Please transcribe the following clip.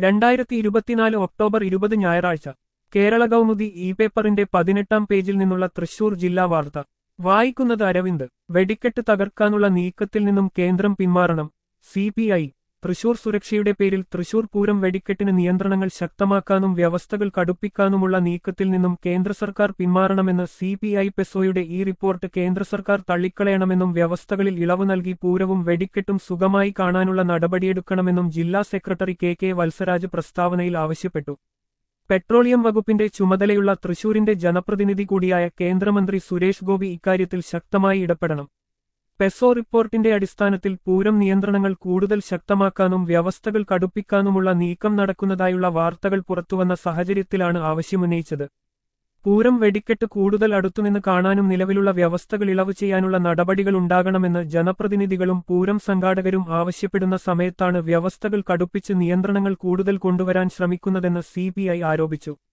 രണ്ടായിരത്തി ഇരുപത്തിനാല് ഒക്ടോബർ ഇരുപത് ഞായറാഴ്ച കേരള കൗമുദി ഇ പേപ്പറിന്റെ പതിനെട്ടാം പേജിൽ നിന്നുള്ള തൃശൂർ ജില്ലാ വാർത്ത വായിക്കുന്നത് അരവിന്ദ് വെടിക്കെട്ട് തകർക്കാനുള്ള നീക്കത്തിൽ നിന്നും കേന്ദ്രം പിന്മാറണം സി പി ഐ തൃശൂർ സുരക്ഷയുടെ പേരിൽ തൃശൂർ പൂരം വെടിക്കെട്ടിന് നിയന്ത്രണങ്ങൾ ശക്തമാക്കാനും വ്യവസ്ഥകൾ കടുപ്പിക്കാനുമുള്ള നീക്കത്തിൽ നിന്നും കേന്ദ്ര സർക്കാർ പിന്മാറണമെന്ന് സി പി ഐ പെസോയുടെ ഈ റിപ്പോർട്ട് കേന്ദ്ര സർക്കാർ തള്ളിക്കളയണമെന്നും വ്യവസ്ഥകളിൽ ഇളവ് നൽകി പൂരവും വെടിക്കെട്ടും സുഖമായി കാണാനുള്ള നടപടിയെടുക്കണമെന്നും ജില്ലാ സെക്രട്ടറി കെ കെ വത്സരാജ് പ്രസ്താവനയിൽ ആവശ്യപ്പെട്ടു പെട്രോളിയം വകുപ്പിന്റെ ചുമതലയുള്ള തൃശൂരിന്റെ ജനപ്രതിനിധി കൂടിയായ കേന്ദ്രമന്ത്രി സുരേഷ് ഗോപി ഇക്കാര്യത്തിൽ ശക്തമായി ഇടപെടണം പെസോ റിപ്പോർട്ടിന്റെ അടിസ്ഥാനത്തിൽ പൂരം നിയന്ത്രണങ്ങൾ കൂടുതൽ ശക്തമാക്കാനും വ്യവസ്ഥകൾ കടുപ്പിക്കാനുമുള്ള നീക്കം നടക്കുന്നതായുള്ള വാർത്തകൾ പുറത്തുവന്ന സാഹചര്യത്തിലാണ് ആവശ്യമുന്നയിച്ചത് പൂരം വെടിക്കെട്ട് കൂടുതൽ അടുത്തുനിന്ന് കാണാനും നിലവിലുള്ള വ്യവസ്ഥകൾ ഇളവ് ചെയ്യാനുള്ള നടപടികൾ ഉണ്ടാകണമെന്ന് ജനപ്രതിനിധികളും പൂരം സംഘാടകരും ആവശ്യപ്പെടുന്ന സമയത്താണ് വ്യവസ്ഥകൾ കടുപ്പിച്ച് നിയന്ത്രണങ്ങൾ കൂടുതൽ കൊണ്ടുവരാൻ ശ്രമിക്കുന്നതെന്ന് സി ആരോപിച്ചു